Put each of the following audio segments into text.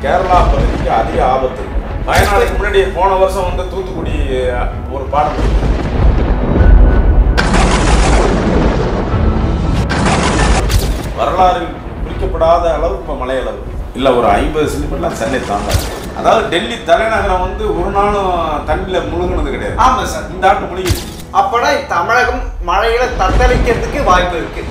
கேரளா பகுதிக்கு அதிக ஆபத்து வயநாடுக்கு முன்னாடி போன வருஷம் வந்து தூத்துக்குடி அஹ், ஒரு பாடம் இருக்கு. வரலாறு குறிக்கப்படாத அளவுக்கு இப்போ மழை அளவு இல்லை ஒரு ஐம்பது சென்டிமீட்டர்லாம் சென்னை தாண்டாது அதாவது டெல்லி தலைநகரம் வந்து ஒரு நாளும் தண்ணியில் முழுகுனது கிடையாது ஆமா சார் இந்த ஆண்டு முழுகிடுச்சு அப்பனா தமிழகம் மழையில தத்தளிக்கிறதுக்கு வாய்ப்பு இருக்கு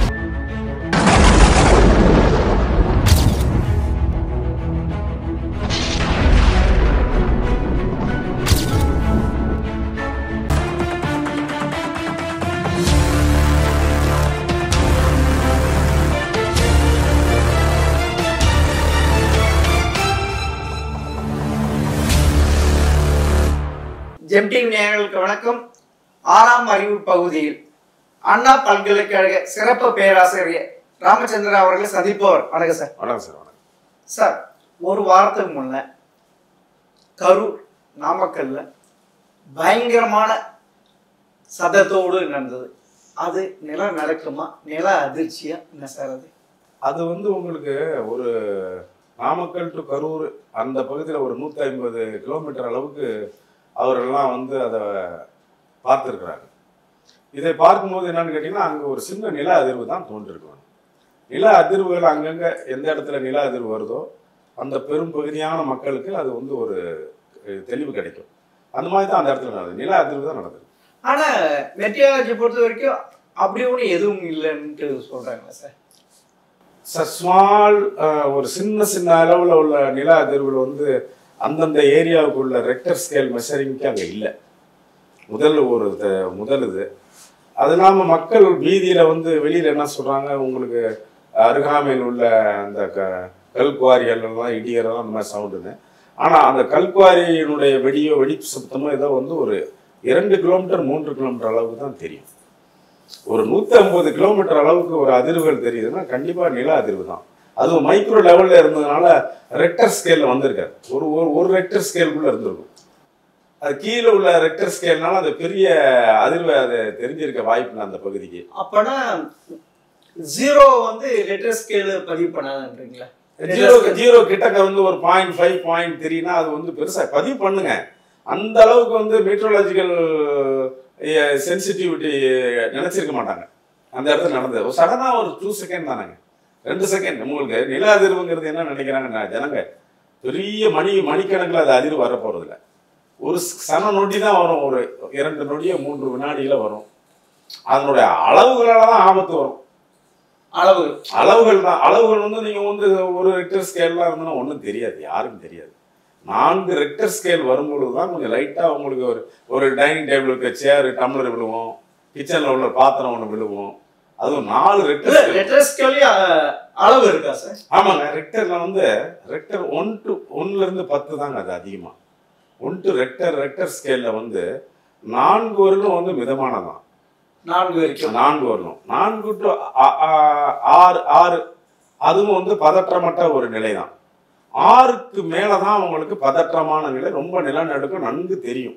ஜெம்டி நேயர்களுக்கு வணக்கம் ஆறாம் அறிவு பகுதியில் அண்ணா பல்கலைக்கழக சிறப்பு பேராசிரியர் ராமச்சந்திரன் அவர்களை சந்திப்பவர் வணக்கம் சார் வணக்கம் சார் வணக்கம் சார் ஒரு வாரத்துக்கு முன்ன கரூர் நாமக்கல்ல பயங்கரமான சதத்தோடு நடந்தது அது நில நடக்குமா நில அதிர்ச்சியா என்ன சார் அது அது வந்து உங்களுக்கு ஒரு நாமக்கல் டு கரூர் அந்த பகுதியில் ஒரு நூற்றி ஐம்பது கிலோமீட்டர் அளவுக்கு அவரெல்லாம் வந்து அதை பார்த்துருக்குறாங்க இதை பார்க்கும்போது என்னன்னு கேட்டிங்கன்னா அங்கே ஒரு சின்ன நில அதிர்வு தான் தோன்றிருக்கும் நில அதிர்வுகள் அங்கங்கே எந்த இடத்துல நில அதிர்வு வருதோ அந்த பெரும் பகுதியான மக்களுக்கு அது வந்து ஒரு அஹ், தெளிவு கிடைக்கும் அந்த மாதிரி தான் அந்த இடத்துல நடந்தது நில அதிர்வு தான் நடந்தது ஆனா மெட்டியாலஜி பொறுத்த வரைக்கும் அப்படி ஒன்றும் எதுவும் இல்லைன்ட்டு சொல்றாங்க சார் ஸ்மால் ஒரு சின்ன சின்ன அளவில் உள்ள நில அதிர்வுகள் வந்து அந்தந்த ஏரியாவுக்கு உள்ள ரெக்டர் ஸ்கேல் மெஷரிங்க்கு அங்கே இல்லை முதல் ஒரு த- முதல் இது அது இல்லாமல் மக்கள் வீதியில் வந்து வெளியில் என்ன சொல்கிறாங்க உங்களுக்கு அருகாமையில் உள்ள அந்த க கல்குவாரிகள் எல்லாம் இடியறெல்லாம் அந்த மாதிரி சவுண்டுன்னு ஆனால் அந்த கல்குவாரியினுடைய வெடியோ வெடி சத்தமோ ஏதோ வந்து ஒரு இரண்டு கிலோமீட்டர் மூன்று கிலோமீட்டர் அளவுக்கு தான் தெரியும் ஒரு நூற்றி ஐம்பது கிலோமீட்டர் அளவுக்கு ஒரு அதிர்வுகள் தெரியுதுன்னா கண்டிப்பாக நில அதிர்வு தான் அதுவும் மைக்ரோ லெவலில் இருந்ததுனால ரெக்டர் ஸ்கேலில் வந்திருக்காரு ஒரு ஒரு ஒரு ரெக்டர் ஸ்கேலுக்குள்ளே இருந்திருக்கும் அது கீழே உள்ள ரெக்டர் ஸ்கேல்னால அது பெரிய அதிர்வு அது தெரிஞ்சிருக்க வாய்ப்பு இல்லை அந்த பகுதிக்கு அப்பனா ஜீரோ வந்து லெட்டர் ஸ்கேல் பதிவு பண்ணாதுன்றீங்களா ஜீரோ ஜீரோ கிட்டக்க வந்து ஒரு பாயிண்ட் ஃபைவ் பாயிண்ட் த்ரீனா அது வந்து பெருசா பதிவு பண்ணுங்க அந்த அளவுக்கு வந்து மீட்ரோலாஜிக்கல் சென்சிட்டிவிட்டி நினைச்சிருக்க மாட்டாங்க அந்த இடத்துல நடந்தது ஒரு சடனா ஒரு டூ செகண்ட் தானேங்க ரெண்டு செகண்ட் உங்களுக்கு நில அதிர்வுங்கிறது என்ன நினைக்கிறாங்க ஜனங்க பெரிய மணி மணிக்கணக்கில் அது அதிர்வு வர போறதில்ல ஒரு சன நொடி தான் வரும் ஒரு இரண்டு நொடியோ மூன்று வினாடியில வரும் அதனுடைய அளவுகளால தான் ஆபத்து வரும் அளவு அளவுகள் தான் அளவுகள் வந்து நீங்க வந்து ஒரு ரெக்டர் ஸ்கேல்லாம் இருந்ததுன்னா ஒன்றும் தெரியாது யாருக்கும் தெரியாது நான்கு ரெக்டர் ஸ்கேல் வரும்பொழுது தான் கொஞ்சம் லைட்டா உங்களுக்கு ஒரு ஒரு டைனிங் டேபிள் இருக்க சேர் டம்ளர் விழுவும் கிச்சன்ல உள்ள பாத்திரம் ஒன்று விழுவும் அதுவும் நாலு ரெக்டர் ஸ்கேல் லெட்டர் ஸ்கேல் அளவு இருக்கா சார் ஆமாங்க ரெக்டர்ல வந்து ரெக்டர் ஒன் டு ஒன்ல இருந்து பத்து தாங்க அது அதிகமா ஒன் டு ரெக்டர் ரெக்டர் ஸ்கேல்ல வந்து நான்கு வரலும் வந்து மிதமானதான் நான்கு வரைக்கும் நான்கு வரணும் நான்கு டு ஆ- ஆ- ஆறு ஆறு அதுவும் வந்து பதற்றமற்ற ஒரு நிலை தான் ஆறுக்கு மேலே தான் அவங்களுக்கு பதற்றமான நிலை ரொம்ப நிலநடுக்கம் நன்கு தெரியும்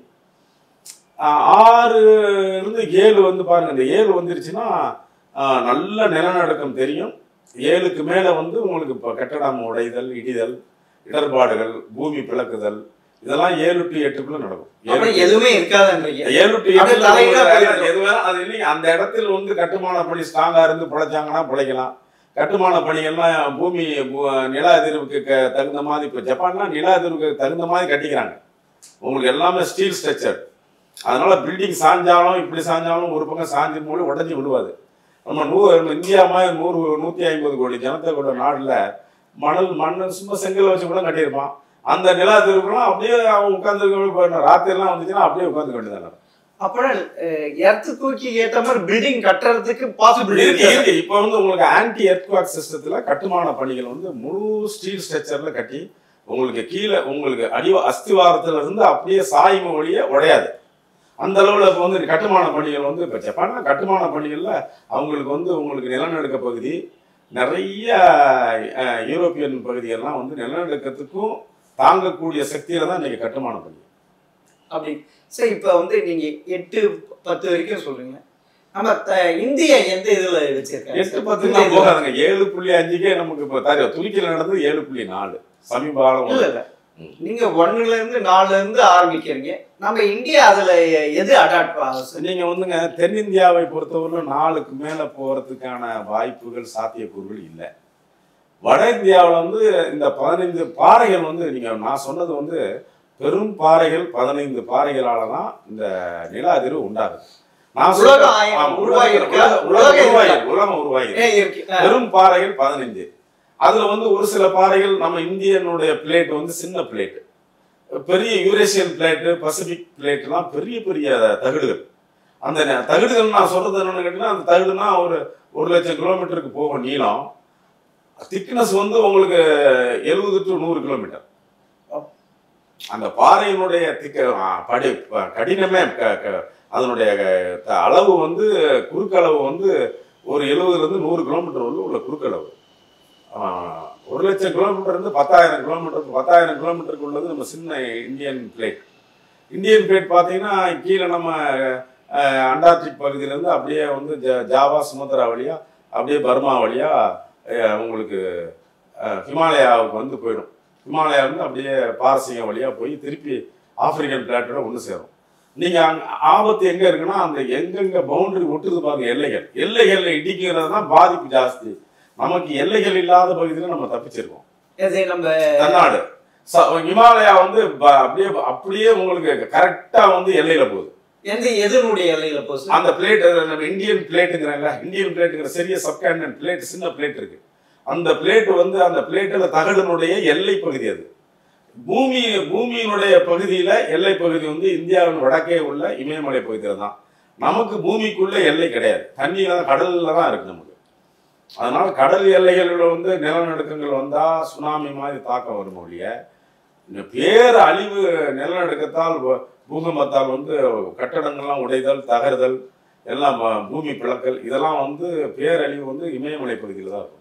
ஆ, ஆறு இருந்து ஏழு வந்து பாருங்க இந்த ஏழு வந்துருச்சுன்னா ஆ, நல்ல நிலநடுக்கம் தெரியும் ஏழுக்கு மேலே வந்து உங்களுக்கு இப்போ கட்டடம் உடைதல் இடிதல் இடர்பாடுகள் பூமி பிளக்குதல் இதெல்லாம் ஏழு டு எட்டுக்குள்ள நடக்கும் ஏழு அப்புறம் to எதுவுமே இருக்காதுன்றீங்க ஏழு டு அது எட்டுல தலைகீழா உங்களுக்கு போயிடும். எது வேணா அது இல்லைங்க அந்த இடத்துல வந்து கட்டுமான பணி ஸ்ட்ராங்கா இருந்து பிழைச்சாங்கன்னா பிழைக்கலாம் கட்டுமான பணிகள்லாம் பூமி பூ- நில அதிர்வுக்கு க- தகுந்த மாதிரி இப்போ ஜப்பான்லாம் நில அதிர்வுக்கு தகுந்த மாதிரி கட்டிக்கிறாங்க உங்களுக்கு எல்லாமே ஸ்டீல் ஸ்ட்ரக்சர் அதனால பில்டிங் சாஞ்சாலும் இப்படி சாஞ்சாலும் ஒரு பக்கம் சாஞ்சி மூடி உடஞ்சி விழுவாது நம்ம நூ இந்தியா மாதிரி நூறு நூற்றி ஐம்பது கோடி ஜனத்தை கொண்ட நாட்டில் மணல் மண் சும்மா செங்கல் வச்சு கூட கட்டியிருப்பான் அந்த நில அதிர்வுக்கெல்லாம் அப்படியே அவன் உட்காந்துருக்க ராத்திரிலாம் வந்துச்சுன்னா அப்படியே உட்காந்துக்க வேண்டியதானே அப்புறம் எர்த்து தூக்கி ஏத்த மாதிரி பில்டிங் கட்டுறதுக்கு பாசிபிலிட்டி இருக்கு இருக்கு இருக்கு இப்போ வந்து உங்களுக்கு ஆன்டி எர்த்வாக் சிஸ்டத்துல கட்டுமான பணிகள் வந்து முழு ஸ்டீல் ஸ்ட்ரக்சர்ல கட்டி உங்களுக்கு கீழே உங்களுக்கு அடி அஸ்திவாரத்துல இருந்து அப்படியே சாய்ம வழிய உடையாது அந்த அளவுல இப்போ வந்து கட்டுமான பணிகள் வந்து இப்போ ஜப்பான்ல கட்டுமான பணிகள்ல அவங்களுக்கு வந்து உங்களுக்கு நிலநடுக்க பகுதி நிறைய அஹ், யூரோப்பியன் பகுதிகள்லாம் வந்து நிலநடுக்கத்துக்கும் தாங்கக்கூடிய சக்தியில தான் இன்னைக்கு கட்டுமான பணி அப்படி சரி இப்போ வந்து நீங்க எட்டு பத்து வரைக்கும் சொல்றீங்க நம்ம த- இந்தியா எந்த இதுல வச்சிருக்காங்க எட்டு பத்துலாம் போகாதுங்க ஏழு புள்ளி அஞ்சுக்கே நமக்கு இப்போ தர துருக்கியில் நடந்தது ஏழு புள்ளி நாலு சமீப காலம் இல்ல இல்ல நீங்க ஒண்ணுல இருந்து நாலுல இருந்து ஆரம்பிக்கிறீங்க நம்ம இந்தியா அதுல எது அடாப்ட் ஆகும் சார் நீங்க வந்துங்க தென்னிந்தியாவை பொறுத்தவரையிலும் நாளுக்கு மேல போறதுக்கான வாய்ப்புகள் சாத்தியக்கூறுகள் இல்லை வட இந்தியாவில் வந்து இந்த பதினைந்து பாறைகள் வந்து நீங்க நான் சொன்னது வந்து பெரும் பாறைகள் பதினைந்து பாறைகளால தான் இந்த நில அதிர்வு உண்டாகுது நான் சொல்ற- உலகம் ஆய- ஆமா, உருவாகி இருக்கா? உலகம் உலகம் உலகம் உருவாகி இருக்கா? உலகம் உருவாகி இருக்கு. ஏன் இருக்கு ஆ. பெரும் பாறைகள் பதினைஞ்சு அதுல வந்து ஒரு சில பாறைகள் நம்ம இந்தியனுடைய பிளேட் வந்து சின்ன பிளேட் பெரிய யூரேசியன் பிளேட்டு பசிபிக் பிளேட்லாம் பெரிய பெரிய தகடுகள் அந்த நெ- தகடுகள் நான் சொல்றது என்னன்னு கேட்டீங்கன்னா அந்த தகடுனா ஒரு ஒரு லட்சம் கிலோமீட்டருக்கு போகும் நீளம் திக்னஸ் வந்து உங்களுக்கு எழுபது டு நூறு கிலோமீட்டர் அந்த பாறையினுடைய திக்க ஆ, படி ப- கடினமே க- க- அதனுடைய க- த- அளவு வந்து குறுக்களவு வந்து ஒரு எழுபதுல இருந்து நூறு கிலோமீட்டர் உள்ள உள்ள குறுக்களவு ஆ, ஒரு லட்சம் கிலோமீட்டர் இருந்து பத்தாயிரம் கிலோமீட்டர் பத்தாயிரம் கிலோமீட்டருக்கு உள்ளது நம்ம சின்ன இந்தியன் பிளேட் இந்தியன் பிளேட் பார்த்தீங்கன்னா கீழே நம்ம அஹ், அண்டார்டிக் பகுதியிலேருந்து அப்படியே வந்து ஜ- ஜாவா சுமத்ரா வழியா அப்படியே பர்மா வழியா அஹ், உங்களுக்கு அஹ், ஹிமாலயாவுக்கு வந்து போயிடும் ஹிமாலயா வந்து அப்படியே பாரசீகம் வழியா போய் திருப்பி ஆப்பிரிக்கன் பிளாட்டோட ஒன்று சேரும் நீங்க அங்க ஆபத்து எங்க இருக்குன்னா அந்த எங்கெங்க பவுண்டரி ஒட்டுது பாருங்க எல்லைகள் எல்லைகள்ல இடிக்கிறது தான் பாதிப்பு ஜாஸ்தி நமக்கு எல்லைகள் இல்லாத பகுதியில நம்ம தப்பிச்சிருக்கோம் இது நம்ம தமிழ்நாடு ச- ஹிமாலயா வந்து ப- அப்படியே அப்படியே உங்களுக்கு கரெக்டா வந்து எல்லையில போகுது எந்த எதனுடைய எல்லையில போ சார் அந்த பிளேட் நம்ம இந்தியன் பிளேட்டுங்கிறாங்க இந்தியன் பிளேட்டுங்கிற சிறிய சப்காண்டினன் பிளேட் சின்ன பிளேட் இருக்கு அந்த பிளேட் வந்து அந்த பிளேட்டில் தகடனுடைய எல்லை பகுதி அது பூமி பூமியினுடைய பகுதியில எல்லை பகுதி வந்து இந்தியாவின் வடக்கே உள்ள இமயமலை பகுதியில தான் நமக்கு பூமிக்குள்ள எல்லை கிடையாது தண்ணியில தான் கடல்ல தான் இருக்கு நமக்கு அதனால கடல் எல்லைகளில் வந்து நிலநடுக்கங்கள் வந்தா சுனாமி மாதிரி தாக்கம் வரும் ஒழிய இந்த பேர் அழிவு நிலநடுக்கத்தால் வ- பூகம்பத்தால் வந்து கட்டடங்கள்லாம் உடைதல் தகர்தல் எல்லாம் ப- பூமி பிளக்கல் இதெல்லாம் வந்து பேரழிவு வந்து இமயமலை பகுதியில் தான் இருக்கும்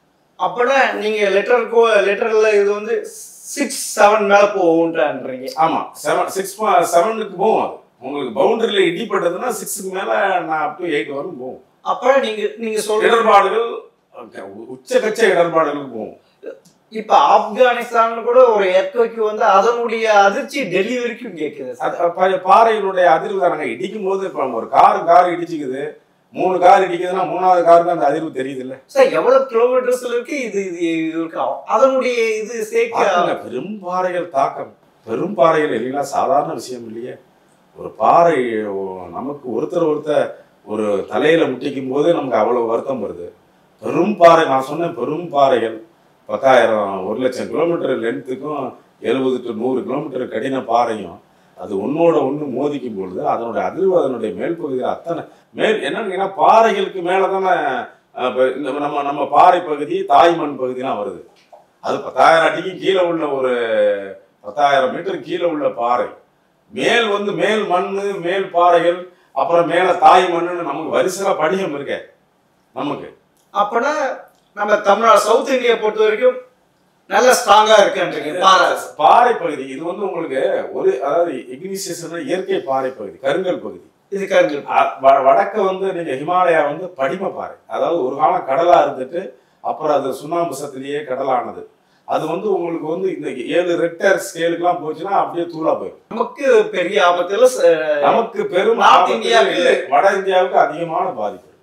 அப்பனா நீங்க லெட்டருக்கோ லெட்டர்ல இது வந்து சிக்ஸ் செவன் மேல போகும்ன்றீங்க ஆமா செவன் சிக்ஸ் செவனுக்கு போகும் அது உங்களுக்கு பவுண்டரியில் இடிப்பட்டதுன்னா சிக்ஸுக்கு மேல நான் அப் டு எயிட் வரும் போகும் அப்ப நீங்க நீங்க சொல்ற இடர்பாடுகள் உ- உச்சகட்ச இடர்பாடுகளுக்கு போகும் இப்ப ஆப்கானிஸ்தான் கூட ஒரு எர்த்குவைக்கு வந்து அதனுடைய அதிர்ச்சி டெல்லி வரைக்கும் கேக்குது சார் அது பா- பாறையினுடைய அதிர்வு தானங்க இடிக்கும் போது இப்போ ஒரு கார் கார் இடிச்சுக்குது மூணு கார் இடிக்குதுன்னா மூணாவது காருக்கு அந்த அதிர்வு தெரியுது இல்ல சார் எவ்வளவு கிலோமீட்டர்ஸ்ல இருக்கு இது இது இருக்கு அதனுடைய இது சேர்க்க பாருங்க, பெரும் பாறைகள் தாக்கம் பெரும் பாறைகள் இல்லைன்னா சாதாரண விஷயம் இல்லையே ஒரு பாறை ஓ- நமக்கு ஒருத்தர் ஒருத்தர் ஒரு தலையில முட்டிக்கும் போதே நமக்கு அவ்வளவு வருத்தம் வருது பெரும் பாறை நான் சொன்னேன் பெரும் பாறைகள் பத்தாயிரம் ஒரு லட்சம் கிலோமீட்டர் லென்த்துக்கும் எழுபது டு நூறு கிலோமீட்டர் கடின பாறையும் அது ஒன்னோட ஒன்று மோதிக்கும் பொழுது அதனுடைய அதிர்வு அதனுடைய மேல் பகுதியில் அத்தனை மேல் என்னன்னு கேட்டா, பாறைகளுக்கு மேலே தானே அஹ், இப்ப இந்த நம்ம நம்ம பாறை பகுதி தாய்மண் பகுதிலாம் வருது அது பத்தாயிரம் அடிக்கு கீழே உள்ள ஒரு பத்தாயிரம் மீட்டர் கீழே உள்ள பாறை மேல் வந்து மேல் மண்ணு மேல் பாறைகள் அப்புறம் மேல தாய் மண்ணுன்னு நமக்கு வரிசையா படிகம் இருக்கே நமக்கு அப்பனா நம்ம தமிழ்நாடு சவுத் இந்தியா பொறுத்த வரைக்கும் நல்ல ஸ்ட்ராங்கா இருக்குன்றீங்க பாறை பாறை பகுதி இது வந்து உங்களுக்கு ஒரு அதாவது இக்னிசியஸ் இயற்கை பாறை பகுதி கருங்கல் பகுதி இது கருங்கல் அ- வ- வடக்க வந்து நீங்க ஹிமாலயா வந்து படிம பாறை அதாவது ஒரு காலம் கடலா இருந்துட்டு அப்புறம் அது சுண்ணாம்பு சத்திலேயே கடலானது அது வந்து உங்களுக்கு வந்து இந்த ஏழு ரெக்டர் ஸ்கேலுக்குலாம் போச்சுன்னா அப்படியே தூளா போயிடும் நமக்கு பெரிய ஆபத்துல ச- நமக்கு பெரும் North ஆபத்து இந்தியாவுக்கு- இல்லை. வட இந்தியாவுக்கு அதிகமான பாதிப்பு இருக்கு.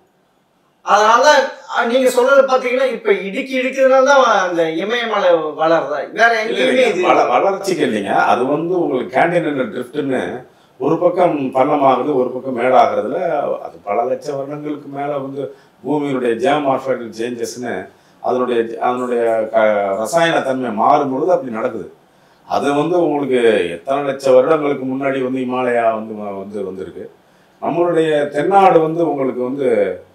அதனால அஹ், நீங்க சொல்றது பாத்தீங்கன்னா இப்ப இடுக்கி இடிக்கிறதுனால தான் அந்த இமயமலை வளருதா வேற இல்ல, எங்கேயுமே இல்லைங்க. இது வள- வளர்ச்சிக்கு இல்லைங்க அது வந்து உங்களுக்கு கேண்டினல் ட்ரிஃப்ட்னு ஒரு பக்கம் பள்ளமாகுது ஒரு பக்கம் மேடாகிறதுல அது பல லட்சம் வருடங்களுக்கு மேல வந்து பூமியினுடைய ஜியோமார்ஃபைடல் சேஞ்சஸ்னு அதனுடைய அதனுடைய க ரசாயன தன்மை மாறும் பொழுது அப்படி நடக்குது அது வந்து உங்களுக்கு எத்தனை லட்சம் வருடங்களுக்கு முன்னாடி வந்து இமாலயா வந்து வ- வந்து வந்திருக்கு நம்மளுடைய தென்னாடு வந்து உங்களுக்கு வந்து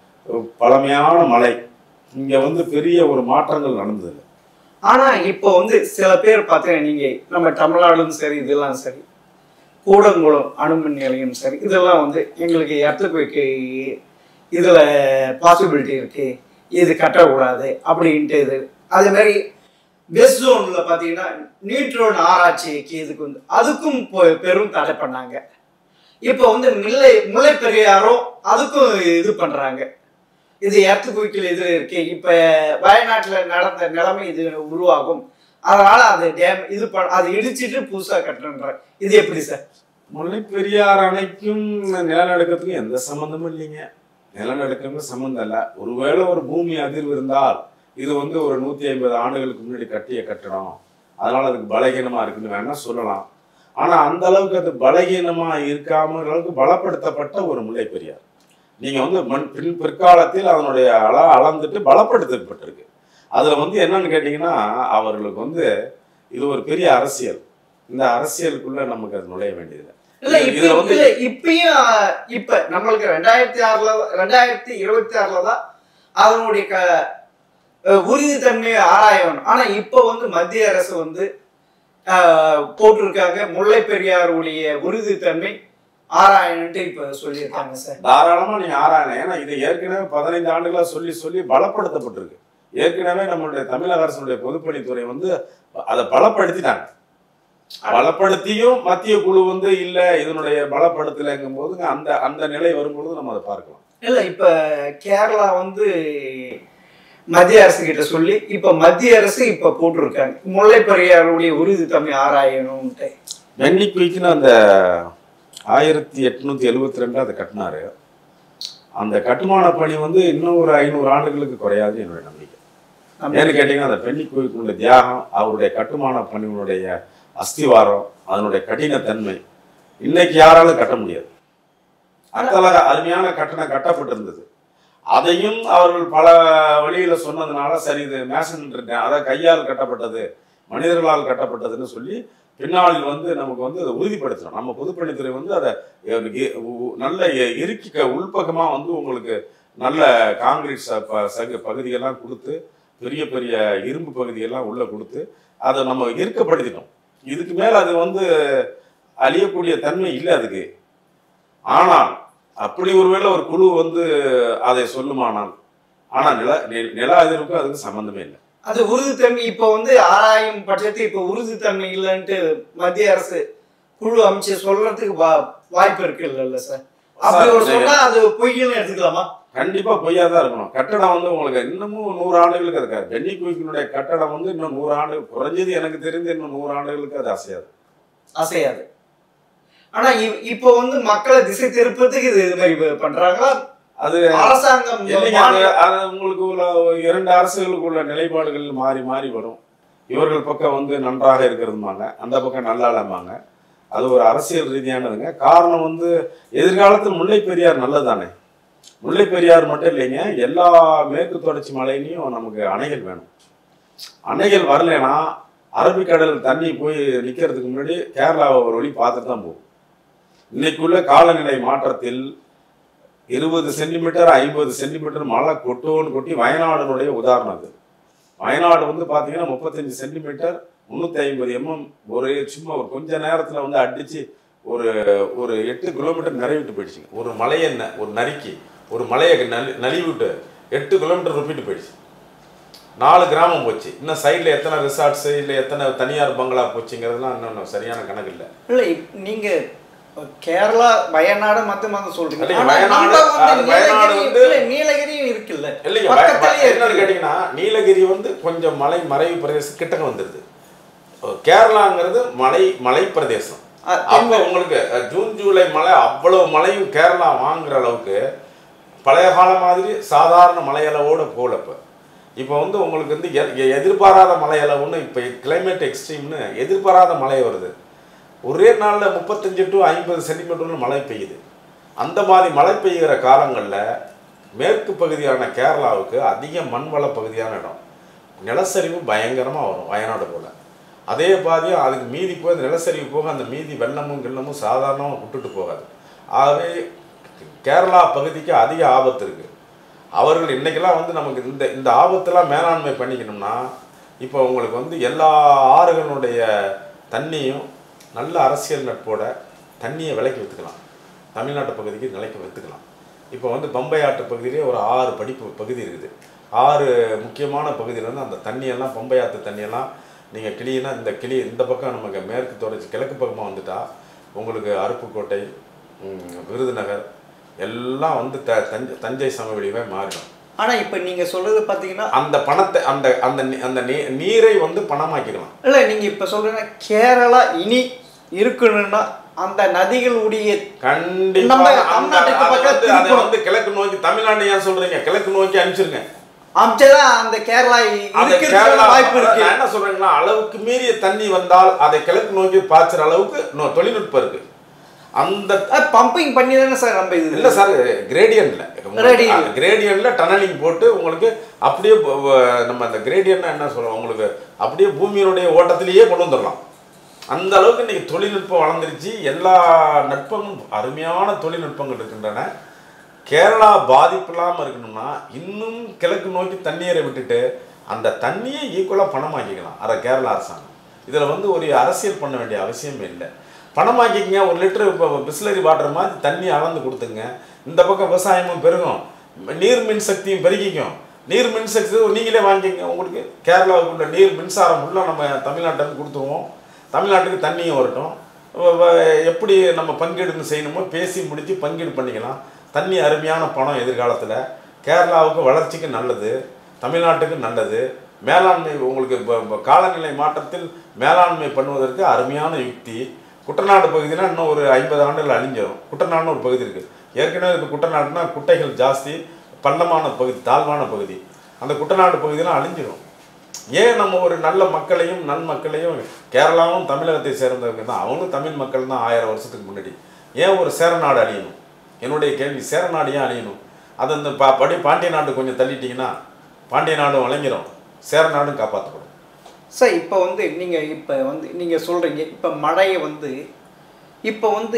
பழமையான மலை இங்க வந்து பெரிய ஒரு மாற்றங்கள் நடந்தது ஆனா இப்போ வந்து சில பேர் பார்த்தீங்கன்னா நீங்க நம்ம தமிழ்நாடும் சரி இதெல்லாம் சரி கூடங்குளம் அணுமின் நிலையம் சரி இதெல்லாம் வந்து எங்களுக்கு இடத்துக்கு இதுல பாசிபிலிட்டி இருக்கு இது கட்டக்கூடாது அப்படின்ட்டு இது அதே மாதிரி வெஸ்ட் ஜோன்ல பார்த்தீங்கன்னா நியூட்ரோன் ஆராய்ச்சிக்கு இதுக்கு வந்து அதுக்கும் பொ- பெரும் தடை பண்ணாங்க இப்போ வந்து மில்லை முல்லை பெரியாரும் அதுக்கும் இது பண்றாங்க இது எர்த்துக்குவிக்கல் இது இருக்கு இப்ப வயநாட்டுல நடந்த நிலைமை இது உருவாகும் அதனால அது டேம் இது பண்ண அதை இடிச்சிட்டு புதுசா கட்டணுன்றாங்க இது எப்படி சார் முல்லை பெரியார் அணைக்கும் நிலநடுக்கத்துக்கும் எந்த சம்மந்தமும் இல்லைங்க நிலநடுக்கம்னு சம்மந்தம் இல்லை ஒருவேளை ஒரு பூமி அதிர்வு இருந்தால் இது வந்து ஒரு நூற்றி ஐம்பது ஆண்டுகளுக்கு முன்னாடி கட்டிய கட்டடம் அதனால அதுக்கு பலகீனமா இருக்குன்னு வேணா சொல்லலாம் ஆனா அந்த அளவுக்கு அது பலகீனமா இருக்காம அளவுக்கு பலப்படுத்தப்பட்ட ஒரு முல்லை பெரியார் நீங்க வந்து மண் பின் பிற்காலத்தில் அதனுடைய அள அளந்துட்டு பலப்படுத்தப்பட்டிருக்கு அதுல வந்து என்னன்னு கேட்டீங்கன்னா அவர்களுக்கு வந்து இது ஒரு பெரிய அரசியல் இந்த அரசியலுக்குள்ள நமக்கு அது நுழைய வேண்டியதில்லை இல்ல இது- இப்ப இதுல வந்து இல்ல இப்பயும் அஹ், இப்ப நம்மளுக்கு ரெண்டாயிரத்தி ஆறுல ரெண்டாயிரத்தி இருபத்தி ஆறுல தான் அதனுடைய க அஹ், உறுதித்தன்மையை ஆராயணும் ஆனா இப்ப வந்து மத்திய அரசு வந்து அஹ், போட்டிருக்காங்க முல்லை பெரியாருடைய உறுதித்தன்மை ஆராயணுன்ட்டு இப்ப சொல்லியிருக்காங்க சார் தாராளமா நீங்க ஆராயணும் ஏன்னா இது ஏற்கனவே பதினைந்து ஆண்டுகளா சொல்லி சொல்லி பலப்படுத்தப்பட்டிருக்கு ஏற்கனவே நம்மளுடைய தமிழக அரசுடைய பொதுப்பணித்துறை வந்து அதை பலப்படுத்திட்டாங்க பலப்படுத்தியும் மத்திய குழு வந்து இல்ல இதனுடைய பலப்படுத்தலைங்கும் போது அந்த அந்த நிலை வரும்பொழுது நம்ம அதை பார்க்கலாம் இல்ல இப்ப கேரளா வந்து மத்திய அரசு கிட்ட சொல்லி இப்ப மத்திய அரசு இப்ப போட்டிருக்காங்க முல்லை பெரியாருடைய உறுதித்தன்மை ஆராயணும்ட்டு வெண்ணி குயிக்குன்னு அந்த ஆயிரத்தி எட்நூத்தி எழுபத்தி ரெண்டு அதை கட்டினாரு அந்த கட்டுமான பணி வந்து இன்னும் ஒரு ஐநூறு ஆண்டுகளுக்கு குறையாது என்னுடைய நம்பிக்கை ஏன்னு கேட்டீங்கன்னா அந்த பெண்ணி கோயிலுக்குள்ள தியாகம் அவருடைய கட்டுமான பணியினுடைய அஸ்திவாரம் அதனுடைய கடினத்தன்மை இன்னைக்கு யாராலும் கட்ட முடியாது அத்தல அருமையான கட்டணம் கட்டப்பட்டிருந்தது அதையும் அவர்கள் பல வழியில சொன்னதுனால சரி இது மேசன் இருக்கேன் அதாவது கையால் கட்டப்பட்டது மனிதர்களால் கட்டப்பட்டதுன்னு சொல்லி பின்னாளில் வந்து நமக்கு வந்து அதை உறுதிப்படுத்தணும் நம்ம பொதுப்பணித்துறை வந்து அதை இ- உ- நல்ல இ- இறுக்கி க- உள்பக்கமா வந்து உங்களுக்கு நல்ல காங்கிரீட் ச- ப- சகு பகுதியெல்லாம் கொடுத்து பெரிய பெரிய இரும்பு பகுதியெல்லாம் உள்ள கொடுத்து அதை நம்ம இறுக்கப்படுத்திட்டோம் இதுக்கு மேல அது வந்து அழியக்கூடிய தன்மை இல்லை அதுக்கு ஆனால் அப்படி ஒருவேளை ஒரு குழு வந்து அதை சொல்லுமானால் ஆனா நில நி- நில அதிர்வுக்கும் அதுக்கு சம்பந்தமே இல்லை அது உறுதித்தன்மை இப்ப வந்து ஆராயும் பட்சத்தில் இப்ப உறுதித்தன்மை இல்லைன்ட்டு மத்திய அரசு குழு அமைச்சு சொல்றதுக்கு வா- வாய்ப்பு இருக்கு இல்ல சார் அப்படி ஒரு சொன்னா அது பொய்ன்னு எடுத்துக்கலாமா கண்டிப்பா பொய்யா தான் இருக்கணும் கட்டடம் வந்து உங்களுக்கு இன்னமும் நூறு ஆண்டுகளுக்கு இருக்காது பென்னி குயிக்கினுடைய கட்டடம் வந்து இன்னும் நூறு ஆண்டுகள் குறைஞ்சது எனக்கு தெரிந்து இன்னும் நூறு ஆண்டுகளுக்கு அது அசையாது அசையாது ஆனா இ- இப்போ வந்து மக்களை திசை திருப்பத்துக்கு இது இது மாதிரி பண்றாங்களா அது அரசாங்கம் இல்லைங்க அது அது உங்களுக்கு உள்ள இரண்டு அரசுகளுக்கு உள்ள நிலைப்பாடுகள் மாறி மாறி வரும் இவர்கள் பக்கம் வந்து நன்றாக இருக்கிறதுமாங்க அந்த பக்கம் நல்லா இல்லமாங்க அது ஒரு அரசியல் ரீதியானதுங்க காரணம் வந்து எதிர்காலத்தில் முல்லை பெரியார் நல்லதானே முல்லை பெரியார் மட்டும் இல்லைங்க எல்லா மேற்கு தொடர்ச்சி மலையிலையும் நமக்கு அணைகள் வேணும் அணைகள் வரலைன்னா அரபிக்கடல் தண்ணி போய் நிற்கிறதுக்கு முன்னாடி கேரளாவை ஒரு வழி பார்த்துட்டு தான் போகும் இன்னைக்குள்ள காலநிலை மாற்றத்தில் இருபது சென்டிமீட்டர் ஐம்பது சென்டிமீட்டர் மழை கொட்டோன்னு கொட்டி வயநாடுனுடைய உதாரணம் அது வயநாடு வந்து பார்த்தீங்கன்னா முப்பத்தஞ்சு சென்டிமீட்டர் முந்நூற்றி ஐம்பது எம்எம் ஒரு சும்மா ஒரு கொஞ்ச நேரத்தில் வந்து அடித்து ஒரு ஒரு எட்டு கிலோமீட்டர் நிறைவிட்டு போயிடுச்சுங்க ஒரு மலையை ந- ஒரு நறுக்கி ஒரு மலையை நலி நலிவிட்டு எட்டு கிலோமீட்டர் ரொப்பிட்டு போயிடுச்சு நாலு கிராமம் போச்சு இன்னும் சைடில் எத்தனை ரிசார்ட்ஸு இல்லை எத்தனை தனியார் பங்களா போச்சுங்கிறதுலாம் இன்னும் சரியான கணக்கு இல்லை இல்ல இப்- நீங்க கேரளா வயநாடு மத்த மதம் சொல்றீங்க இல்லைங்க, ஆனா வயநாடு- நம்ம வந்து அது வயநாடு நீலகிரி- வந்து- இல்ல, நீலகிரியும் இருக்குல்ல இல்லைங்க வய- பக்கத்துலயே வய- என்னன்னு இருக்கு. கேட்டீங்கன்னா நீலகிரி வந்து கொஞ்சம் மலை மறைவு பிரதேசம் கிட்டக்க வந்துருது கேரளாங்கிறது மலை மலை பிரதேசம் அ, அப்போ உங்களுக்கு அஹ், ஜூன் ஜூலை மழை அவ்வளவு மழையும் கேரளா வாங்குற அளவுக்கு பழைய கால மாதிரி சாதாரண மழையளவோட போல இப்போ இப்போ வந்து உங்களுக்கு வந்து எ- எ- எதிர்பாராத மழையளவுன்னு இப்போ கிளைமேட் எக்ஸ்ட்ரீம்னு எதிர்பாராத மழை வருது ஒரே நாளில் முப்பத்தஞ்சு டு ஐம்பது சென்டிமீட்டர்னு மழை பெய்யுது அந்த மாதிரி மழை பெய்கிற காலங்களில் மேற்கு பகுதியான கேரளாவுக்கு அதிக மண்வள பகுதியான இடம் நிலச்சரிவு பயங்கரமாக வரும் வயநாடு போல் அதே பாதியும் அதுக்கு மீதி போய் அந்த நிலச்சரிவு போக அந்த மீதி வெள்ளமும் கிள்ளமும் சாதாரணமாக விட்டுட்டு போகாது ஆகவே கேரளா பகுதிக்கு அதிக ஆபத்து இருக்குது அவர்கள் இன்னைக்கெல்லாம் வந்து நமக்கு இந்த இந்த ஆபத்தெல்லாம் மேலாண்மை பண்ணிக்கணும்னா இப்போ உங்களுக்கு வந்து எல்லா ஆறுகளுடைய தண்ணியும் நல்ல அரசியல் நட்போட தண்ணியை விலைக்கு விற்றுக்கலாம் தமிழ்நாட்டு பகுதிக்கு நிலைக்கு விற்றுக்கலாம் இப்போ வந்து பம்பை ஆட்டு பகுதியிலே ஒரு ஆறு படிப்பு பகுதி இருக்குது ஆறு முக்கியமான பகுதியில் வந்து அந்த தண்ணியெல்லாம் பம்பை ஆத்து தண்ணியெல்லாம் நீங்கள் கிளியினா இந்த கிளி இந்த பக்கம் நமக்கு மேற்கு தொடர்ச்சி கிழக்கு பக்கமாக வந்துட்டா உங்களுக்கு அருப்புக்கோட்டை ம், விருதுநகர் எல்லாம் வந்து த தஞ்சை தஞ்சை சமவெளியவே மாறிடும் ஆனா இப்ப நீங்க சொல்றது பாத்தீங்கன்னா அந்த பணத்தை அந்த அந்த நீ- அந்த நீ- நீரை வந்து பணமாக்கிடலாம் இல்ல நீங்க இப்ப சொல்றீங்க கேரளா இனி இருக்கணும்னா அந்த நதிகளுடைய கண்டிப்பா நம்ம அந்த- தமிழ்நாட்டுக்கு அதை பக்கம் வந்து அதை திருப்பணும். வந்து கிழக்கு நோக்கி தமிழ்நாடு ஏன் சொல்றீங்க கிழக்கு நோக்கி அனுப்பிச்சிருங்க அமைச்சதான் அந்த கேரளா அந்த இருக்கிறதுக்கான கேரளா வாய்ப்பு இருக்கு நான் என்ன சொல்றேங்கன்னா அளவுக்கு மீறிய தண்ணி வந்தால் அதை கிழக்கு நோக்கி பாய்ச்சுற அளவுக்கு நோ- தொழில்நுட்பம் இருக்கு அந்த பம்பிங் பண்ணி தானே சார் நம்ம இது இல்ல சார் கிரேடியன்ட்ல Gradient. கிரேடியன்ட்ல டனலிங் போட்டு உங்களுக்கு அப்படியே ப- வ- நம்ம அந்த கிரேடியன்ட்னா என்ன சொல்றோம் உங்களுக்கு அப்படியே பூமியினுடைய ஓட்டத்திலேயே கொண்டு வந்துடலாம் அந்த அளவுக்கு இன்னைக்கு தொழில்நுட்பம் வளர்ந்துருச்சு எல்லா நுட்பங்களும் அருமையான தொழில்நுட்பங்கள் இருக்கின்றன கேரளா பாதிப்பு இல்லாமல் இருக்கணும்னா இன்னும் கிழக்கு நோக்கி தண்ணீரை விட்டுட்டு அந்த தண்ணியை ஈக்குவலாக பணமாக்கிக்கலாம் அரை கேரளா அரசாங்கம் இதில் வந்து ஒரு அரசியல் பண்ண வேண்டிய அவசியமே இல்லை பணமாக்கிக்கங்க ஒரு லிட்டரு இப்போ பிஸ்லரி வாட்டர் மாதிரி தண்ணி அளந்து கொடுத்துங்க இந்த பக்கம் விவசாயமும் பெருகும் நீர் மின் சக்தியும் பெருகிக்கும் நீர் மின் சக்தி நீங்களே வாங்கிக்கங்க உங்களுக்கு கேரளாவுக்கு உள்ள நீர் மின்சாரம் ஃபுல்லாக நம்ம தமிழ்நாட்டில் கொடுத்துருவோம் தமிழ்நாட்டுக்கு தண்ணியும் வரட்டும் வ- வ- எப்படி நம்ம பங்கீடு செய்யணுமோ பேசி முடித்து பங்கீடு பண்ணிக்கலாம் தண்ணி அருமையான பணம் எதிர்காலத்தில் கேரளாவுக்கு வளர்ச்சிக்கு நல்லது தமிழ்நாட்டுக்கு நல்லது மேலாண்மை உங்களுக்கு இப்ப- இப்ப காலநிலை மாற்றத்தில் மேலாண்மை பண்ணுவதற்கு அருமையான யுக்தி குட்டநாடு பகுதினா இன்னும் ஒரு ஐம்பது ஆண்டுகள் அழிஞ்சிடும் குட்டநாடுன்னு ஒரு பகுதி இருக்குது ஏற்கனவே இப்போ குட்டநாடுனா குட்டைகள் ஜாஸ்தி பள்ளமான பகுதி தாழ்வான பகுதி அந்த குட்டநாடு பகுதியெல்லாம் அழிஞ்சிடும் ஏன் நம்ம ஒரு நல்ல மக்களையும் நன்மக்களையும் கேரளாவும் தமிழகத்தை சேர்ந்தவங்க தான் அவங்களும் தமிழ் மக்கள் தான் ஆயிரம் வருஷத்துக்கு முன்னாடி ஏன் ஒரு சேரநாடு அழியணும் என்னுடைய கேள்வி சேரநாடு ஏன் அழியணும் அது அந்த பா படி பாண்டிய நாடு கொஞ்சம் தள்ளிட்டீங்கன்னா பாண்டிய நாடும் வழங்கிடும் சேரநாடும் காப்பாற்றப்படும் சார் இப்போ வந்து நீங்கள் இப்போ வந்து நீங்கள் சொல்கிறீங்க இப்போ மழையை வந்து இப்போ வந்து